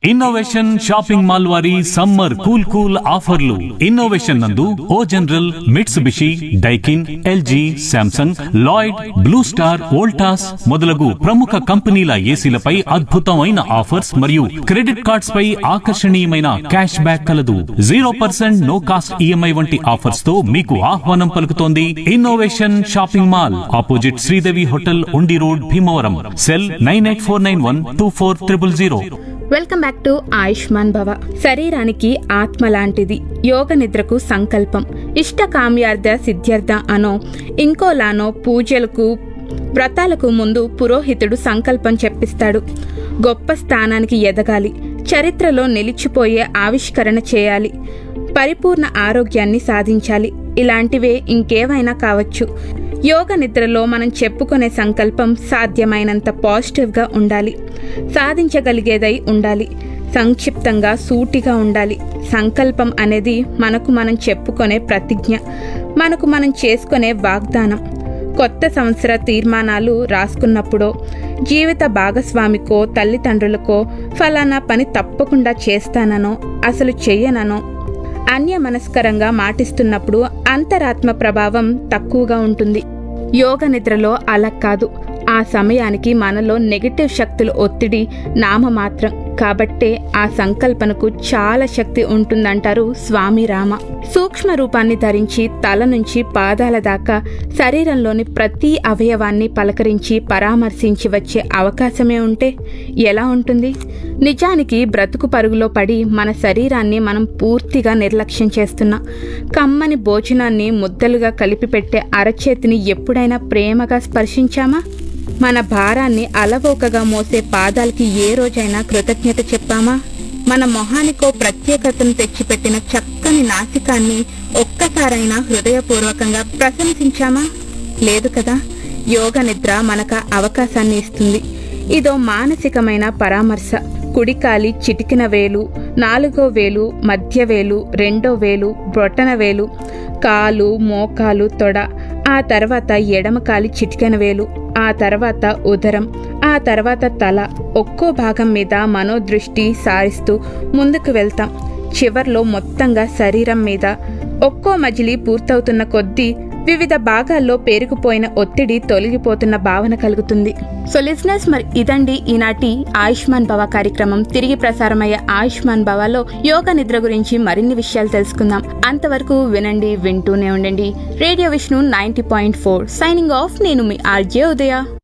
innovation Shopping Mall వారి summer cool cool ఆఫర్లు Innovation నందు O General Mitsubishi Daikin LG Samsung Lloyd Blue Star Voltas మొదలగు ప్రముఖ కంపెనీల ఏసీలపై అద్భుతమైన ఆఫర్స్ మరియు క్రెడిట్ కార్డ్స్ పై ఆకర్షణీయమైన క్యాష్ బ్యాక్ కలదు zero percent no cost EMI వంటి ఆఫర్స్ తో మీకు ఆహ్వానం పలుకుతోంది Innovation Shopping Mall opposite Sridevi hotel Undi road Bhimavaram cell nine eight four nine one two four triple zero welcome back to Ayushman Bhava శరీరానికి ఆత్మ లాంటిది యోగ నిద్రకు సంకల్పం ఇష్ట కామ్యార్థ సిద్ధ్యర్థ అనో ఇంకోలానో పూజలకు వ్రతాలకు ముందు పురోహితుడు సంకల్పం చెప్పిస్తాడు గొప్ప స్థానానికి ఎదగాలి చరిత్రలో నిలిచిపోయే ఆవిష్కరణ చేయాలి పరిపూర్ణ ఆరోగ్యాన్ని సాధించాలి ఇలాంటివే ఇంకేవైనా కావచ్చు యోగ నిద్రలో మనం చెప్పుకునే సంకల్పం సాధ్యమైనంత పాజిటివ్గా ఉండాలి సాధించగలిగేదై ఉండాలి సంక్షిప్తంగా సూటిగా ఉండాలి సంకల్పం అనేది మనకు మనం చెప్పుకునే ప్రతిజ్ఞ మనకు మనం చేసుకునే వాగ్దానం కొత్త సంవత్సర తీర్మానాలు రాసుకున్నప్పుడో జీవిత భాగస్వామికో తల్లిదండ్రులకో ఫలానా పని తప్పకుండా చేస్తాననో అసలు చెయ్యననో అన్యమనస్కరంగా మాటిస్తున్నప్పుడు అంతరాత్మ ప్రభావం తక్కువగా ఉంటుంది యోగ నిద్రలో అలా కాదు ఆ సమయానికి మనలో నెగటివ్ శక్తుల ఒత్తిడి నామమాత్రం కాబట్టే ఆ సంకల్పనకు చాలా శక్తి ఉంటుందంటారు స్వామి రామ సూక్ష్మ రూపాన్ని ధరించి తల నుంచి పాదాల దాకా శరీరంలోని ప్రతి అవయవాన్ని పలకరించి పరామర్శించి వచ్చే అవకాశమే ఉంటే ఎలా ఉంటుంది నిజానికి బ్రతుకు పరుగులో పడి మన శరీరాన్ని మనం పూర్తిగా నిర్లక్ష్యం చేస్తున్నాం కమ్మని భోజనాన్ని ముద్దలుగా కలిపి పెట్టే అరచేతిని ఎప్పుడైనా ప్రేమగా స్పర్శించామా మన భారాన్ని అలవోకగా మోసే పాదాలకి ఏ రోజైనా కృతజ్ఞత చెప్పామా మన మొహానికో ప్రత్యేకతను తెచ్చిపెట్టిన చక్కని నాసికాన్ని ఒక్కసారైనా హృదయపూర్వకంగా ప్రశంసించామా లేదు కదా యోగ నిద్ర మనకు అవకాశాన్ని ఇస్తుంది ఇదో మానసికమైన పరామర్శ కుడికాలి చిటికిన వేలు నాలుగో వేలు మధ్య వేలు రెండో వేలు బ్రొటన వేలు కాలు మోకాలు తొడ ఆ తర్వాత ఎడమ కాలి చిటికెన వేలు ఆ తర్వాత ఉదరం ఆ తర్వాత తల ఒక్కో భాగం మీద మనోదృష్టి సారిస్తూ ముందుకు వెళ్తాం చివర్లో మొత్తంగా శరీరం మీద ఒక్కో మజిలీ పూర్తవుతున్న కొద్దీ వివిధ భాగాల్లో పేరుకుపోయిన ఒత్తిడి తొలగిపోతున్న భావన కలుగుతుంది సో లిజినెస్ మరి ఇదండి ఈనాటి ఆయుష్మాన్ భవ కార్యక్రమం తిరిగి ప్రసారమయ్యే ఆయుష్మాన్ భవలో యోగ నిద్ర గురించి మరిన్ని విషయాలు తెలుసుకుందాం అంతవరకు వినండి వింటూనే ఉండండి radio Vishnu ninety point four signing off నేను మీ ఆర్జే ఉదయ